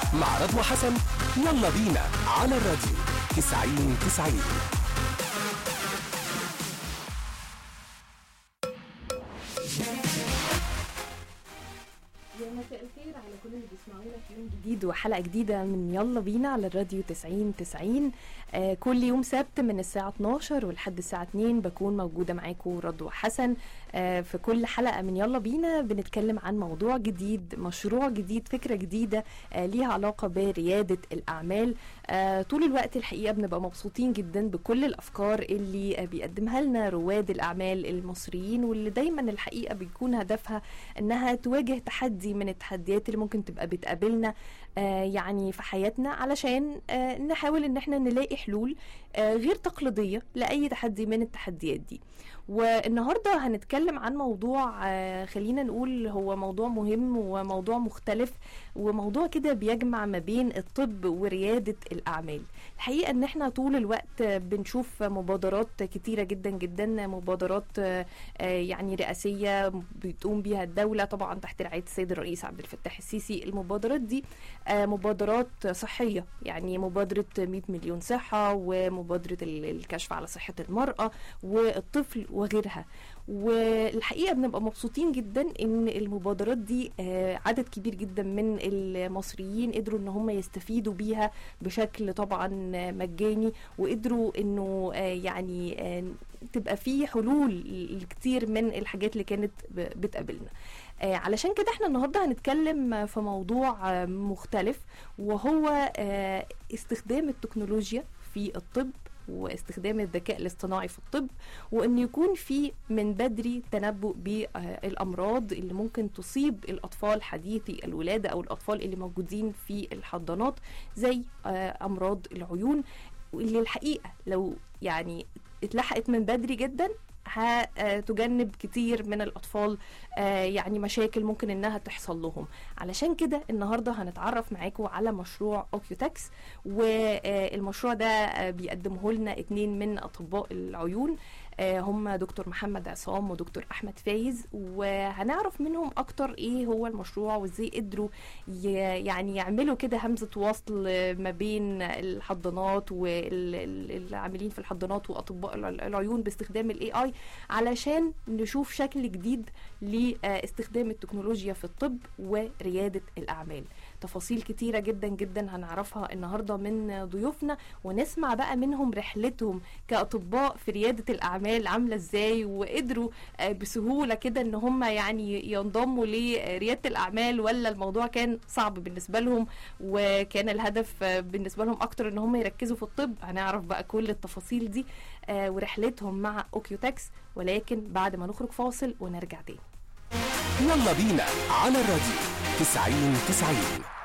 مع رضوى حسن يلا بينا على الراديو 90 90 يا مساء الخير على كل اللي بيسمعونا في يوم جديد وحلقه جديده من يلا بينا على الراديو 90 90 آه كل يوم سبت من الساعه 12 ولحد الساعه 2 بكون موجوده معاكم رضوى حسن آه في كل حلقه من يلا بينا بنتكلم عن موضوع جديد مشروع جديد فكره جديده آه ليها علاقه برياده الاعمال آه طول الوقت الحقيقه بنبقى مبسوطين جدا بكل الافكار اللي آه بيقدمها لنا رواد الاعمال المصريين واللي دايما الحقيقه بيكون هدفها انها تواجه تحدي من التحديات اللي ممكن تبقى بتقابلنا آه يعني في حياتنا علشان آه نحاول ان احنا نلاقي حلول آه غير تقليديه لاي تحدي من التحديات دي والنهارده هنتكلم عن موضوع آه خلينا نقول هو موضوع مهم وموضوع مختلف وموضوع كده بيجمع ما بين الطب ورياده الاعمال الحقيقه ان احنا طول الوقت بنشوف مبادرات كتيره جدا جدا مبادرات آه يعني رئاسيه بتقوم بيها الدوله طبعا تحت رعايه السيد الرئيس عبد الفتاح السيسي المبادرات دي آه مبادرات صحيه يعني مبادره 100 مليون صحه ومبادره الكشف على صحه المراه والطفل وغيرها والحقيقه بنبقى مبسوطين جدا ان المبادرات دي آه عدد كبير جدا من المصريين قدروا ان هم يستفيدوا بيها بشكل طبعا مجاني وقدروا انه آه يعني آه تبقى في حلول لكتير من الحاجات اللي كانت بتقابلنا آه علشان كده احنا النهارده هنتكلم في موضوع آه مختلف وهو آه استخدام التكنولوجيا في الطب واستخدام الذكاء الاصطناعي في الطب وان يكون في من بدري تنبؤ بالامراض اللي ممكن تصيب الاطفال حديثي الولاده او الاطفال اللي موجودين في الحضانات زي امراض العيون واللي الحقيقه لو يعني اتلحقت من بدري جدا هتجنب كتير من الاطفال يعني مشاكل ممكن انها تحصل لهم علشان كده النهارده هنتعرف معاكم على مشروع اوكيوتكس والمشروع ده بيقدمه لنا اتنين من اطباء العيون هم دكتور محمد عصام ودكتور احمد فايز وهنعرف منهم اكتر ايه هو المشروع وازاي قدروا يعني يعملوا كده همزه وصل ما بين الحضانات والعاملين في الحضانات واطباء العيون باستخدام الاي اي علشان نشوف شكل جديد لاستخدام التكنولوجيا في الطب ورياده الاعمال تفاصيل كتيرة جدا جدا هنعرفها النهاردة من ضيوفنا ونسمع بقى منهم رحلتهم كأطباء في ريادة الأعمال عاملة ازاي وقدروا بسهولة كده ان هم يعني ينضموا لريادة الأعمال ولا الموضوع كان صعب بالنسبة لهم وكان الهدف بالنسبة لهم أكتر ان هم يركزوا في الطب هنعرف بقى كل التفاصيل دي ورحلتهم مع أوكيوتكس ولكن بعد ما نخرج فاصل ونرجع تاني يلا بينا على الراديو 90 90